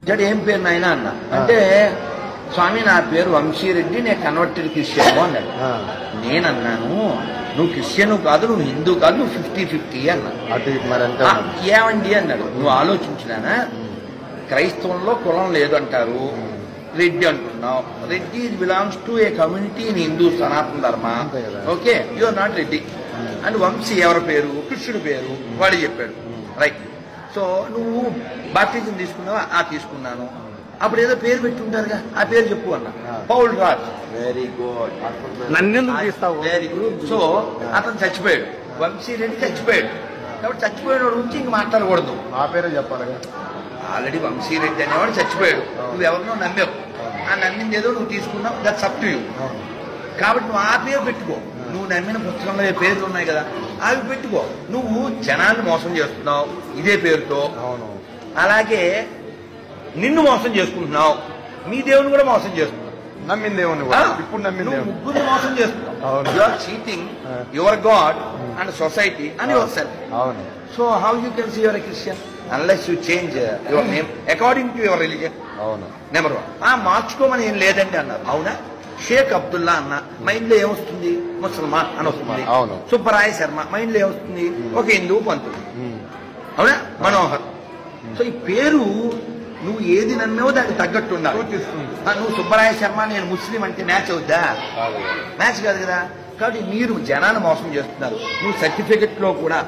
ఇతడు ఏం పేరు నాయన అన్న అంటే స్వామి నా పేరు వంశీరెడ్డి నేను కన్వర్టెడ్ క్రిస్టియన్ అన్నాడు ఆ, నేనన్నాను నువ్వు క్రిస్టియన్ కాదు నువ్వు హిందూ కాదు నువ్వు ఫిఫ్టీ ఫిఫ్టీ అన్నా అటు ఇటు మరి అంతే ఆ, ఉన్నది. ఏమండి అన్నాడు నువ్వు ఆలోచించినానా క్రైస్తవంలో కులం లేదు అంటారు రెడ్డి అంటున్నావు Reddy belongs to a community in Hindu Sanatana Dharma అంతే కదా. Okay you are not Reddy and Vamshi ఎవరి పేరు కృష్ణుడి పేరు వాడు చెప్పాడు రైట్ సో నువ్వు బాప్తిజం తీసుకున్నావా ఆ తీసుకున్నాను అప్పుడు ఏదో పేరు పెట్టి ఉంటారుగా ఆ పేరు చెప్పు అన్న ఆ. పౌల్ రాజ్ వెరీ గుడ్ నన్నెందుకు తీస్తావు వెరీ గుడ్ సో అతను చచ్చిపోయాడు వంశీ రెడ్డి చచ్చిపోయాడు కాబట్టి చచ్చిపోయిన వాడు గురించి ఇంక మాట్లాడకూడదు ఆ పేరే చెప్పాలి కదా. ఆల్రెడీ వంశీరెడ్డి అనేవాడు చచ్చిపోయాడు నువ్వు ఎవరినో నమ్మావు ఆ నమ్మింది ఏదో నువ్వు తీసుకున్నావు దట్స్ అప్ టు యూ అవును. కాబట్టి నువ్వు ఆ పేరు పెట్టుకో నువ్వు నమ్మిన పుస్తకంలో ఏ పేర్లు ఉన్నాయి కదా అవి పెట్టుకో నువ్వు జనాన్ని మోసం చేస్తున్నావు ఇదే పేరుతో అవును అలాగే నిన్ను మోసం చేసుకుంటున్నావు మీ దేవుని కూడా మోసం చేస్తున్నావు నమ్మింది దేవుని ఆ? ఇప్పుడు నమ్మింది నువ్వు దేవుని ముగ్గురు మోసం చేస్తున్నావు అవును. యు ఆర్ చీటింగ్ ఆ. Your god and society and yourself అవును so how you can see your Christian unless you change your name according to your religion అవును నెంబర్ వన్ ఆ మార్చుకోమని ఏం లేదండి అన్నారు అవునా షేక్ అబ్దుల్లా అన్న మైండ్ లో ఏమొస్తుంది ముసల్మాన్ అని వస్తుంది అవును. సుబ్బరాయ శర్మ మైండ్ లో ఏమొస్తుంది ఒక హిందూ పంతులు ఉమ్. అవునా మనోహర్ సో ఈ పేరు నువ్వు ఏది నమ్మావో దానికి తగ్గట్టు ఉండాలి సూచిస్తుంది ఆ, నువ్వు సుబ్బరాయ శర్మ నేను ముస్లిం అంటే మ్యాచ్ అవుద్దా కాదు కదా. మ్యాచ్ కాదు కదా కాబట్టి మీరు జనాన్ని మోసం చేస్తున్నారు నువ్వు సర్టిఫికెట్ లో కూడా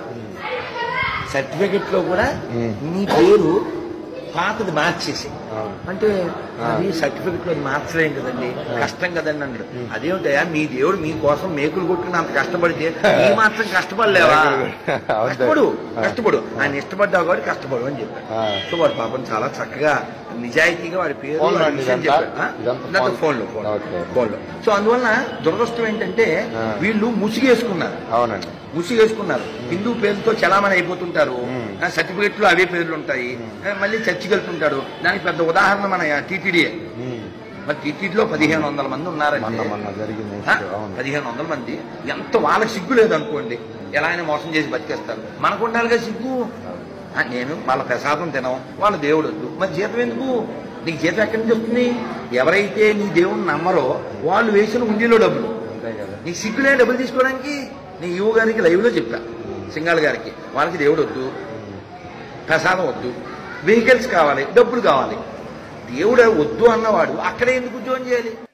సర్టిఫికెట్ లో కూడా మ్మ్. నీ పేరు పాతది మార్చేసి అవును. అంటే ఆ. అది సర్టిఫికెట్ లో మార్చలేం కదండి కష్టం కదండి అన్నాడు అదేమిటయా మీ దేవుడు మీ కోసం మేకులు కొట్టుకుని అంత కష్టపడితే ఈ మాత్రం కష్టపడలేవా అంతే. కష్టపడు ఆ. కష్టపడు ఆయన ఇష్టపడ్డావు కాబట్టి కష్టపడు అని చెప్పాడు ఆ. సో వాడు పాపం చాలా చక్కగా నిజాయితీగా వాడి పేరు ఫోన్లో వాడి అండి విషయం ఇదంతా? చెప్పాడు ఆ? ఇదంతా ఇదంతా ఫోన్. ఫోన్లో ఫోన్ ఓకే. ఫోన్లో సో అందువలన దురదృష్టం ఏంటంటే ఆ. వీళ్ళు ముసిగేసుకున్నారు అవునండి ముసిగేసుకున్నారు హిందూ పేరుతో చలామణి అయిపోతుంటారు మ్మ్. సర్టిఫికెట్ లో అవే పేర్లు ఉంటాయి ఆ, మళ్ళీ చర్చికి వెళ్తుంటాడు దానికి పెద్ద ఉదాహరణ మన టీటీడీ ఉమ్. మరి టీటీడీలో పదిహేను వందల మంది మొన్న ఉన్నారంటే మొన్న జరిగింది ఆ, అవును పదిహేను వందల మంది ఎంత వాళ్ళకి సిగ్గు లేదు అనుకోండి ఎలా అయినా మోసం చేసి బతికేస్తారు మనకు ఉండాలిగా సిగ్గు ఆ, నేను వాళ్ళ ప్రసాదం తినం వాళ్ళ దేవుడు వద్దు మరి జీతం ఎందుకు నీకు జీతం ఎక్కడి నుంచి వస్తుంది ఎవరైతే నీ దేవుడిని నమ్మరో వాళ్ళు వేసిన ఉండిలో డబ్బులు అంతే కదా నీకు సిగ్గులే డబ్బులు తీసుకోవడానికి నీ యువ గారికి లైవ్ లో చెప్పా సింగాల్ గారికి వాళ్ళకి దేవుడు వద్దు ప్రసాదం వద్దు వెహికల్స్ కావాలి డబ్బులు కావాలి దేవుడు వద్దు అన్నవాడు అక్కడే ఎందుకు ఉద్యోగం చేయాలి